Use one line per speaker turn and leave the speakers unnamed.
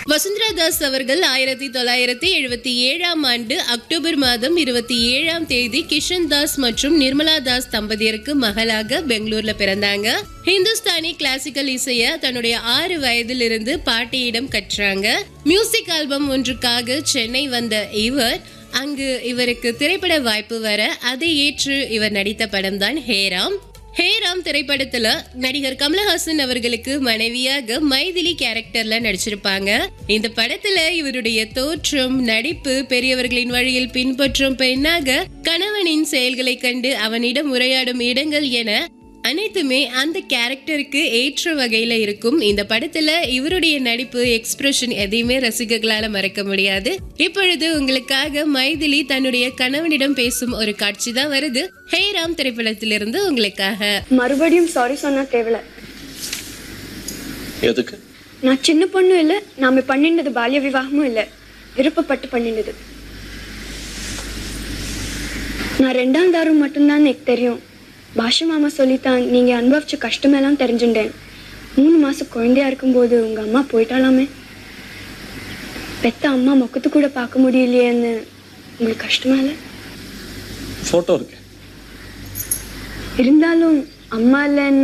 வசுந்தரா தாஸ் அவர்கள் ஆயிரத்தி தொள்ளாயிரத்தி எழுபத்தி ஏழாம் ஆண்டு அக்டோபர் மாதம் இருபத்தி ஏழாம் தேதி கிஷன் தாஸ் மற்றும் நிர்மலா தாஸ் தம்பதியருக்கு மகளாக பெங்களூர்ல பிறந்தாங்க ஹிந்துஸ்தானி கிளாசிக்கல் இசைய தன்னுடைய ஆறு வயதிலிருந்து பாட்டியிடம் கற்றாங்க மியூசிக் ஆல்பம் ஒன்றுக்காக சென்னை வந்த இவர் அங்கு இவருக்கு திரைப்பட வாய்ப்பு வர அதை ஏற்று இவர் நடித்த படம் தான் ஹேராம் ஹேராம் திரைப்படத்துல நடிகர் கமலஹாசன் அவர்களுக்கு மனைவியாக மைதிலி கேரக்டர்ல நடிச்சிருப்பாங்க இந்த படத்துல இவருடைய தோற்றம் நடிப்பு பெரியவர்களின் வழியில் பின்பற்றும் பெண்ணாக கணவனின் செயல்களை கண்டு அவனிடம் உரையாடும் இடங்கள் என அனைத்துமே அந்த கேரக்டருக்கு ஏற்ற வகையில இருக்கும் இந்த படத்துல இவருடைய நடிப்பு எக்ஸ்பிரஷன் எதையுமே ரசிகர்களால மறக்க முடியாது இப்பொழுது உங்களுக்காக மைதிலி தன்னுடைய கணவனிடம் பேசும் ஒரு காட்சி தான் வருது ஹேராம் திரைப்படத்திலிருந்து உங்களுக்காக
மறுபடியும் சாரி சொன்னா தேவையில்ல
எதுக்கு
நான் சின்ன பொண்ணும் இல்லை நாம பண்ணினது பால்ய விவாகமும் இல்லை விருப்பப்பட்டு பண்ணினது நான் ரெண்டாம் தாரம் மட்டும்தான் எனக்கு தெரியும் பாஷா மாமா சொல்லித்தான் நீங்க அனுபவிச்ச கஷ்டமெல்லாம் தெரிஞ்சுட்டேன் மூணு மாசம் குழந்தையா இருக்கும்போது உங்க அம்மா போயிட்டாலாமே பெத்த அம்மா முகத்து கூட பார்க்க முடியலையேன்னு உங்களுக்கு கஷ்டமா இல்லை
ஃபோட்டோ இருக்கு
இருந்தாலும் அம்மா இல்லைன்னு